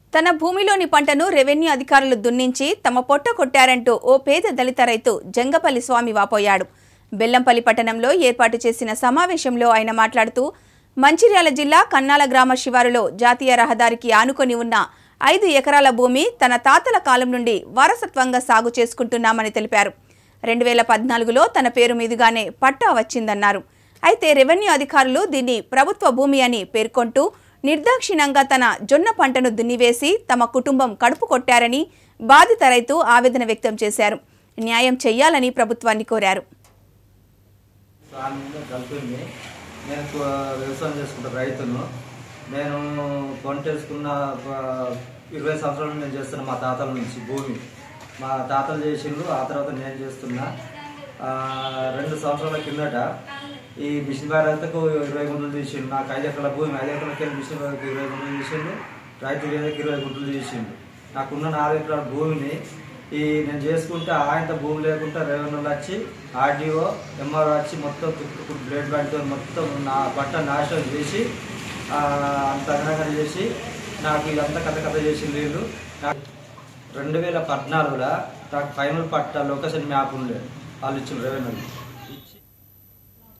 తన భూమిలోని పంటను రెవెన్యూ అధికారులు దున్నించి తమ పొట్ట కొట్టారంటూ ఓ పేద దళిత రైతు జంగపల్లి స్వామి వాపోయాడు బెల్లంపల్లి పట్టణంలో ఏర్పాటు చేసిన సమావేశంలో ఆయన మాట్లాడుతూ మంచిర్యాల జిల్లా కన్నాల గ్రామ శివారులో జాతీయ రహదారికి ఆనుకొని ఉన్న ఐదు ఎకరాల భూమి తన తాతల కాలం నుండి వారసత్వంగా సాగు చేసుకుంటున్నామని తెలిపారు రెండు వేల పద్నాలుగులో తన పేరు మీదుగానే పట్టా వచ్చిందన్నారు అయితే రెవెన్యూ అధికారులు దీన్ని ప్రభుత్వ భూమి అని పేర్కొంటూ నిర్దాక్షిణ్యంగా తన జొన్న పంటను దున్నివేసి తమ కుటుంబం కడుపు కొట్టారని బాధిత రైతు ఆవేదన వ్యక్తం చేశారు న్యాయం చెయ్యాలని ప్రభుత్వాన్ని కోరారు స్వామిగా కలిపింది నేను కు- వ్యవసాయం చేసుకుంటా రైతును నేను పంట వేసుకున్న ఒక ఇరవై సంవత్సరాలు నేను చేస్తున్నా మా తాతల నుంచి భూమి మా తాతలు చేసిండ్రు ఆ తర్వాత నేను చేస్తున్నా ఆ, రెండు సంవత్సరాల కిందట ఈ మిషన్ భారత్కు ఇరవై గుంటలు తీసిండు నాకు ఐదు ఎకరాల భూమి ఐదు ఎకరాలకి వెళ్ళి మిషన్ భారత్కి ఇరవై గుంటలు తీసిండు రైతు వేదకి ఇరవై గుంటలు తీసిండు నాకున్న నాలుగు ఎకరాల భూమిని ఈ నేను చేసుకుంటే ఆయనతో భూమి లేకుండా రెవెన్యూలు వచ్చి ఆర్డీఓ ఎంఆర్ఓ వచ్చి మొత్తం తుక్కు బ్లేడ్ బ్యాండ్తో మొత్తం నా బట్ట నాశనం చేసి ఆ, అంత అగ్నగన చేసి నాకు ఇదంతా కథ కథ చేసింది వీళ్ళు నాకు రెండు వేల పద్నాలుగులో నాకు ఫైనల్ పట్ట లొకేషన్ మ్యాప్ ఉండే వాళ్ళు ఇచ్చిన రెవెన్యూ